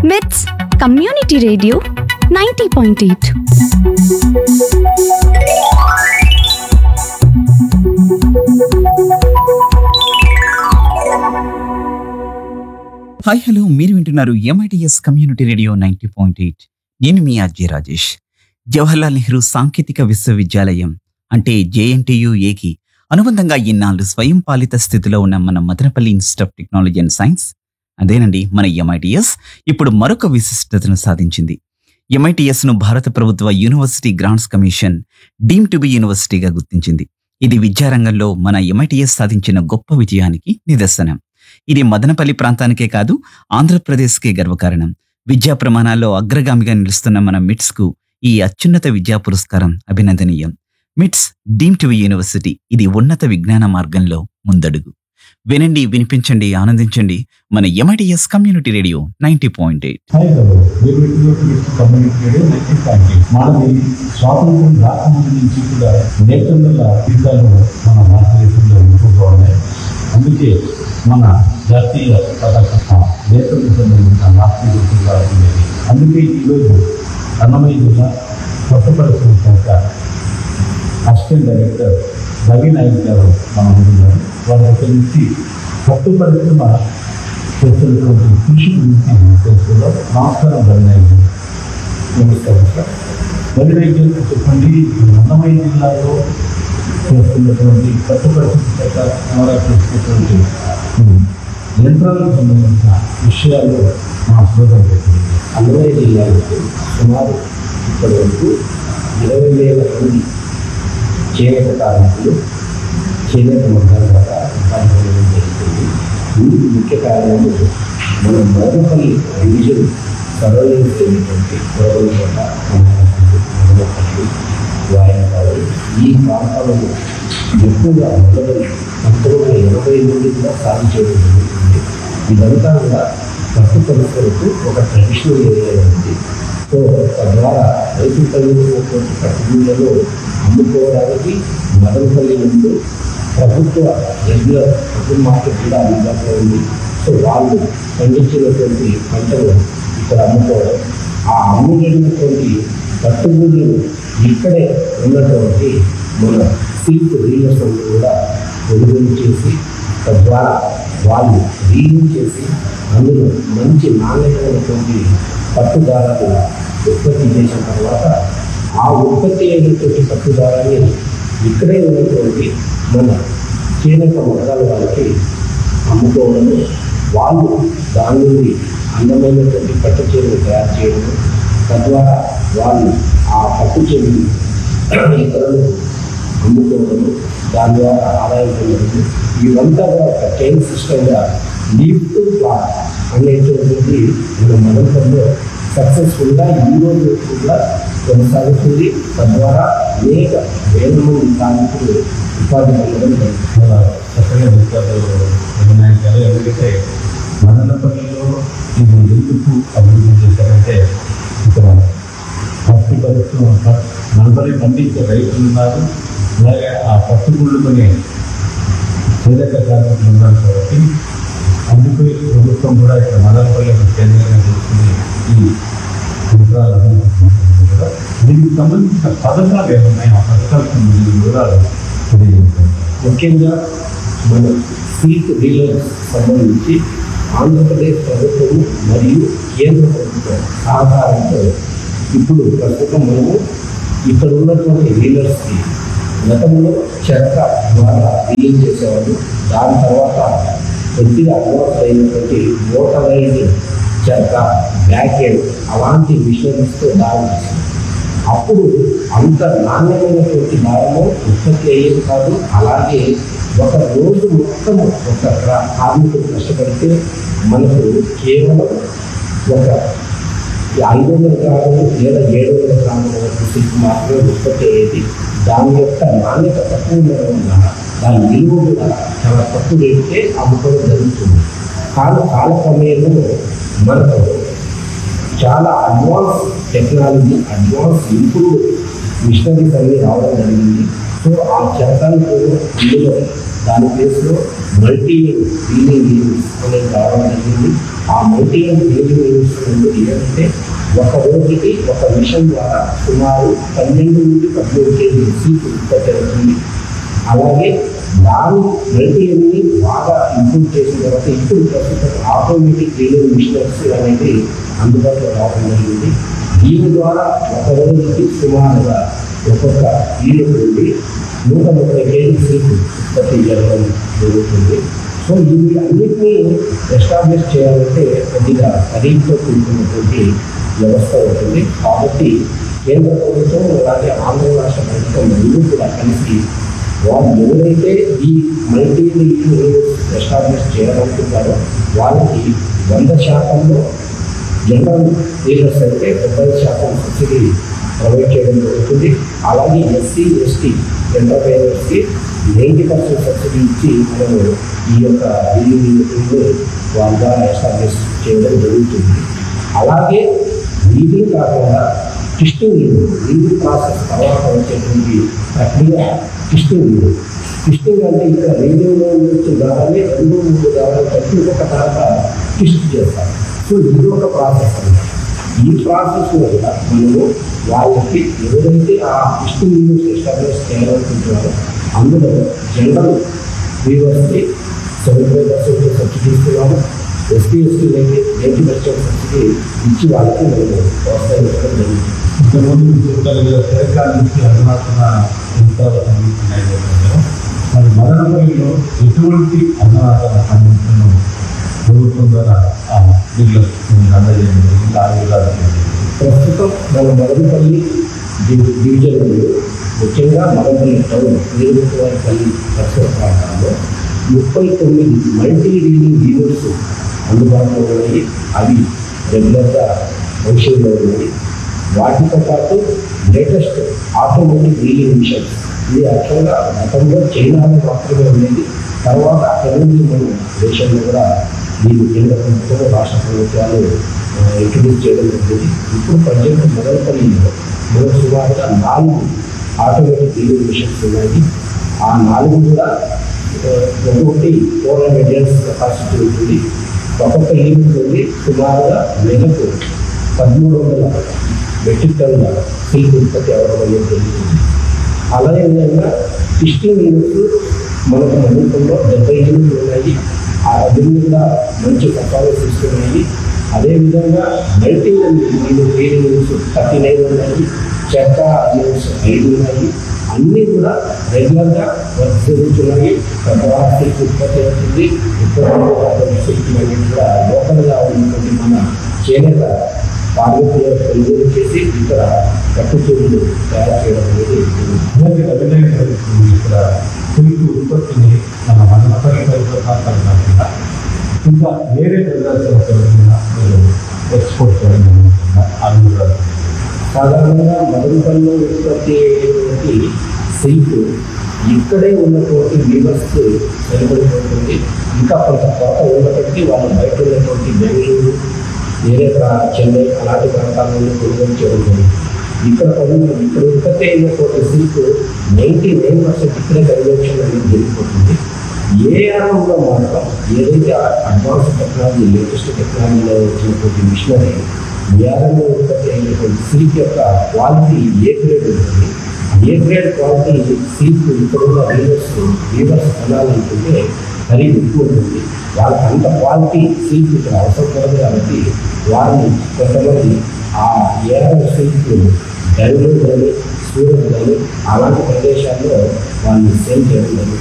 With community radio ninety point eight hi hello మీరు వింటున్నారు MITS community radio ninety point eight నేను మీ అజయ్ రాజేష్ జవహర్లాల్ నెహ్రూ సాంకేతిక విశ్వవిద్యాలయం అంటే జేఎన్టీయుఏకి అనుబంధంగా ఇన్నాళ్ళు స్వయం పాలిత స్థితిలో ఉన్న మన Madanapalle institute of technology and science అదేనండి మన ఎంఐటిఎస్ ఇప్పుడు మరొక విశిష్టతను సాధించింది ఎంఐటిఎస్ ను భారత ప్రభుత్వ university grants commission deem to be యూనివర్సిటీగా గుర్తించింది ఇది విద్యారంగంలో మన ఎంఐటిఎస్ సాధించిన గొప్ప విజయానికి నిదర్శనం ఇది మదనపల్లి ప్రాంతానికే కాదు ఆంధ్రప్రదేశ్కే గర్వకారణం విద్యా ప్రమాణాల్లో అగ్రగామిగా నిలుస్తున్న మన మిట్స్ కు ఈ అత్యున్నత విద్యా పురస్కారం అభినందనీయం మిట్స్ డీమ్ టు యూనివర్సిటీ ఇది ఉన్నత విజ్ఞాన మార్గంలో ముందడుగు వినండి వినిపించండి ఆనందించండి మన MITS community radio ninety point eight hi hello మీరు వింటున్నటువంటి community radio nineteen point eight మనది స్వాతంత్రం రాకముందు నుంచి కూడా నేతల యుద్ధాలు మన భారతదేశంలో ఎక్కువగా ఉన్నాయి అందుకే మన జాతీయ పతాక నేతలకు సంబంధించిన రాష్ట్రీయ గుర్తుగా ఉండేది అందుకే ఈరోజు అన్నమయ్య జిల్లా కొత్త పరిశ్రమ శాఖ అసిస్టెంట్ డైరెక్టర్ రవి నాయక్ గారు మన ముందున్నారు వారి దగ్గర నుంచి కొత్త పరిశ్రమ చేస్తున్నటువంటి కృషి గురించి తెలుసుకుందాం నమస్కారం రవి నాయక్ గారు నమస్కారం సార్ రవి నాయక్ గారు చెప్పండి ఈ అన్నమయ్య జిల్లాలో చేస్తున్నటువంటి కొత్త పరిస్థితి చేత ద్వారా చేస్తున్నటువంటి యంత్రాలకు సంబంధించిన విషయాలు మా శ్రోతలు అన్నమయ్య జిల్లాలో సుమారు ఇప్పటి వరకు ఇరవై వేల మంది చేనేత కార్మికులు చేనేత మొత్తాల ద్వారా ఉపాధి పొందడం జరుగుతుంది దీనికి ముఖ్య కారణము మన మదనపల్లి డివిజన్ సరౌండింగ్స్ అయినటువంటి కోట మదనపల్లి వాయనపల్లి ఈ ప్రాంతాలలో ఎక్కువగా మొదలై పంతొమ్మిది వందల ఎనభై ఎనిమిది కూడా సాగు చేయడం జరుగుతుంది ఇదంతా కూడా పట్టు పరిస్థితులకు ఒక ట్రెడిషనల్ ఏరియా ఉంది సో తద్వారా రైతు కలిగినటువంటి పట్టుదలలో అమ్ముకోవడానికి మదనపల్లి నుండి ప్రభుత్వ రెగ్యులర్ ఓపెన్ మార్కెట్ కూడా అందుబాటులో ఉంది సో వాళ్ళు పండించినటువంటి పంటలు ఇక్కడ అమ్ముకోవడం ఆ అమ్ముకున్నటువంటి పట్టుబడులు ఇక్కడే ఉన్నటువంటి మన సిల్క్ డీలర్స్ కూడా కొనుగోలు చేసి తద్వారా వాళ్ళు రీడింగ్ చేసి అందులో మంచి నాణ్యమైనటువంటి పట్టుదారాలు ఉత్పత్తి చేసిన తర్వాత ఆ ఉత్పత్తి అయినటువంటి పట్టుదారాన్ని ఇక్కడే ఉన్నటువంటి మన చేనేత మొత్తాల వాళ్ళకి అమ్ముకోవడము వాళ్ళు దాని నుండి అందమైనటువంటి పట్టు చీరలు తయారు చేయడం తద్వారా వాళ్ళు ఆ పట్టు చీరలు ఇతరులకు అమ్ముకోవడము దాని ద్వారా ఆదాయం పొందడం ఇవంతా కూడా ఒక చైన్ సిస్టమ్గా లీవ్ టు ప్లాట్ అనేటువంటిది మన మనంలో సక్సెస్ఫుల్గా ఈ రోజు కూడా కొనసాగుతుంది తద్వారా అనేక వేల మంది కార్మికులు ఉపాధి పొందడం జరుగుతుంది చాలా చక్కగా చెప్తారు వినాయక్ గారు ఎందుకంటే మదనపల్లిలో ఇది ఎందుకు అభివృద్ధి చేశారంటే ఇక్కడ పత్తి పరిశ్రమ ప- నలభై పండించే రైతులు ఉన్నారు అలాగే ఆ పత్తి గుళ్ళుకొని చేనేత కార్మికులు ఉన్నారు కాబట్టి అందుకే ప్రభుత్వం కూడా ఇక్కడ మదనపల్లి కేంద్రంగా చేసుకుని ఈ యంత్రాలు అభివృద్ధి కదా దీనికి సంబంధించిన పథకాలు ఏమున్నాయి ఆ పథకాలకు సంబంధించిన వివరాలు తెలియజేస్తారు ముఖ్యంగా మన సీట్ డీలర్స్ సంబంధించి ఆంధ్రప్రదేశ్ ప్రభుత్వం మరియు కేంద్ర ప్రభుత్వం సహకారంతో ఇప్పుడు ప్రస్తుతం మనము ఇక్కడ ఉన్నటువంటి డీలర్స్కి గతంలో చెరక ద్వారా డీలింగ్ చేసేవాళ్ళు దాని తర్వాత కొద్దిగా అడ్వాన్స్ అయినటువంటి మోటరైజ్డ్ చెరక బ్యాక్ ఎండ్ అలాంటి మిషనరీస్తో దారి తీసింది అప్పుడు అంత నాణ్యమైనటువంటి దారము ఉత్పత్తి అయ్యేది కాదు అలాగే ఒక రోజు మొత్తం ఒక క్రా- కార్మికుడు కష్టపడితే మనకు కేవలం ఒక ఐదు వందల గ్రాములు లేదా ఏడు వందల గ్రాముల వరకు సిల్క్ మాత్రమే ఉత్పత్తి అయ్యేది దాని యొక్క నాణ్యత తక్కువ ఉండడం వల్ల దాని విలువ కూడా చాలా తక్కువ రేటుకే అమ్ముకోవడం జరుగుతుంది కాల కాలక్రమేణలో మనకు చాలా advance technology advance improve machineries అన్ని రావడం జరిగింది సో ఆ చట్టానికి ఇందులో దాని ప్లేస్లో మల్టీ డీలింగ్ యూనిట్స్ అనేది రావడం జరిగింది ఆ మల్టీ డీలింగ్ యూనిట్స్ అనేది ఏంటంటే ఒక రోజుకి ఒక మిషన్ ద్వారా సుమారు పన్నెండు నుండి పద్దెనిమిది కేజీలు సీట్ ఉత్పత్తి అవుతుంది అలాగే దాని మల్టీని బాగా ఇంప్రూవ్ చేసిన తర్వాత ఇప్పుడు ప్రస్తుతం ఆటోమేటిక్ డీలింగ్ మిషనరీస్ అనేది అందుబాటులో రావడం జరిగింది దీని ద్వారా ఒక రోజుకి సుమారుగా ఒక్కొక్క యూనిట్ నుండి నూట ముప్పై కేజీ సీట్లు ఉత్పత్తి జరగడం జరుగుతుంది సో ఇవి అన్నింటినీ ఎస్టాబ్లిష్ చేయాలంటే కొద్దిగా ఖరీదుతో కూడుకున్నటువంటి వ్యవస్థ ఉంటుంది కాబట్టి కేంద్ర ప్రభుత్వం అలాగే ఆంధ్ర రాష్ట్ర ప్రభుత్వం రెండు కూడా కలిసి వాళ్ళు ఎవరైతే ఈ మల్టీ ఎస్టాబ్లిష్ చేయాలనుకుంటారో వాళ్ళకి వంద శాతంలో జనరల్ డీలర్స్ అయితే డెబ్బై శాతం సబ్సిడీ ప్రొవైడ్ చేయడం జరుగుతుంది అలాగే ఎస్సీ ఎస్టీ ఎంటర్ప్రైనర్స్కి నైంటీ పర్సెంట్ సబ్సిడీ ఇచ్చి మనము ఈ యొక్క డీలింగ్ యూనిట్ని వాళ్ళ ద్వారా ఎస్టాబ్లిష్ చేయడం జరుగుతుంది అలాగే ఇది కాకుండా టిస్టింగ్ యూనిట్ ఇది ప్రాసెస్ తర్వాత వచ్చేటువంటి ప్రక్రియ టిస్టింగ్ యూనిట్ టిస్టింగ్ అంటే ఇక్కడ రేడియోలో నుంచి దారాన్ని రెండు మూడు దారాలు కలిపి ఒక తర్వాత టిస్ట్ చేస్తారు సో ఇది ఒక ప్రాసెస్ అన్నమాట ఈ ప్రాసెస్ వల్ల మనము వాళ్ళకి ఎవరైతే ఆ టిస్టింగ్ యూనిట్ ఎస్టాబ్లిష్ చేయాలనుకుంటున్నారో అందులో జనరల్ వీవర్స్కి సెవెంటీ ఫైవ్ పర్సెంట్ సబ్సిడీ ఇస్తున్నాము ఎస్టీ ఎస్టీ అయితే ఎయిటీ పర్సెంట్ సబ్సిడీ ఇచ్చి వాళ్ళకి మేము ప్రోత్సహించడం జరుగుతుంది ఇంతకుముందు మీరు చెప్పారు కదా తెలంగాణ నుంచి అరుణాచల యంత్రాలు అందిస్తున్నాయి కదా. మరి మదనపల్లిలో ఎటువంటి అన్నదాన అందించడం ప్రభుత్వం ద్వారా ఆ డీలర్స్ అందజేయడం జరిగింది ఆ విధాలు ప్రస్తుతం మన మదనపల్లి డి- డివిజన్లో ముఖ్యంగా మదనపల్లి టౌన్ నిరుపవారిపల్లి పరిసర ప్రాంతాల్లో ముప్పై తొమ్మిది మల్టీ డీలింగ్ యూనిట్స్ అందుబాటులో ఉన్నాయి అవి రెగ్యులర్గా ఫంక్షన్లో ఉన్నాయి వాటితో పాటు లేటెస్ట్ ఆటోమేటిక్ డీలింగ్ మిషన్స్ ఇది యాక్చువల్గా గతంలో చైనాలో మాత్రమే ఉండేది తర్వాత అక్కడి నుంచి మనం దేశంలో కూడా దీన్ని కేంద్ర ప్రభుత్వం రాష్ట్ర ప్రభుత్వాలు ఇంట్రడ్యూస్ చేయడం జరిగింది ఇప్పుడు ప్రజెంట్ మొదలపల్లిలో మనకు సుమారుగా నాలుగు ఆటోమేటిక్ డీలింగ్ మిషన్స్ ఉన్నాయి ఆ నాలుగు కూడా ఆ, ఒక్కొక్కటి ఫోర్ హండ్రెడ్ ఇయర్స్ కెపాసిటీ ఉంటుంది ఒక్కొక్క యూనిట్ నుండి సుమారుగా నెలకు పదమూడు వందల మెట్రిక్ టన్నుల సిల్క్ ఉత్పత్తి అవ్వడం అనేది జరుగుతుంది అలాగే విధంగా ఫిఫ్టీన్ యూనిట్స్ మనకు ప్రభుత్వంలో డెబ్బై యూనిట్లు ఉన్నాయి ఆ దీన్ని కూడా మంచి పర్ఫార్మెన్స్ ఇస్తున్నాయి అదేవిధంగా multi unit units thirty nine ఉన్నాయి చెక్క యూనిట్స్ ఐదు ఉన్నాయి అన్నీ కూడా రెగ్యులర్గా వర్క్ జరుగుతున్నాయి ప్రతి ఉత్పత్తి అవుతుంది ఉత్పత్తి సిల్క్ అనేది కూడా లోకల్గా ఉన్నటువంటి మన చేనేత కార్మికుల కొనుగోలు చేసి ఇక్కడ పట్టు చీరలు తయారు చేయడం అనేది జరుగుతుంది. అలాగే అభినయ జరుగుతుంది ఇక్కడ సిల్క్ ఉత్పత్తిని మన మదనపల్లి పరిసర ప్రాంతాలు కాకుండా ఇంకా వేరే ప్రదేశాలకు మీరు ఎక్స్పోర్ట్ చేయడం జరుగుతుందా ఆ విధాలు సాధారణంగా మదనపల్లిలో ఉత్పత్తి అయ్యేటువంటి సిల్క్ ఇక్కడే ఉన్నటువంటి వీవర్స్ సరిపడిపోతుంది ఇంకా కొంత కొరత ఉన్నప్పటికీ వాళ్ళు బయట ఉన్నటువంటి బెంగళూరు వేరే ప్రా- చెన్నై అలాంటి ప్రాంతాల నుండి కొనుగోలు చేయడం జరిగింది ఇక్కడ కొనుగోలు ఇక్కడ ఉత్పత్తి అయినటువంటి సిల్క్ నైంటీ నైన్ పర్సెంట్ ఇక్కడే కన్వెన్షన్ అనేది జరిగిపోతుంది ఏ ఆరంలో మాత్రం ఏదైతే అడ్వాన్స్ టెక్నాలజీ లేటెస్ట్ టెక్నాలజీలో వచ్చినటువంటి మిషనరీ ఏఆర్ఎంలో ఉత్పత్తి అయినటువంటి సిల్క్ యొక్క క్వాలిటీ ఏ గ్రేడ్ ఉంటుంది ఏ గ్రేడ్ క్వాలిటీ సిల్క్ ఇప్పుడున్న వీవర్స్ వీవర్స్ కొనాలనుకుంటే ఖరీదు ఎక్కువ ఉంటుంది వాళ్ళకి అంత క్వాలిటీ సిల్క్ ఇక్కడ అవసరం పడదు కాబట్టి వారిని కొంతమంది ఆ ఏఆర్ఎం సిల్క్ బెంగళూరు కానీ సూరత్ కానీ అలాంటి ప్రదేశాల్లో వాళ్ళని సేల్ చేయడం జరుగుతుంది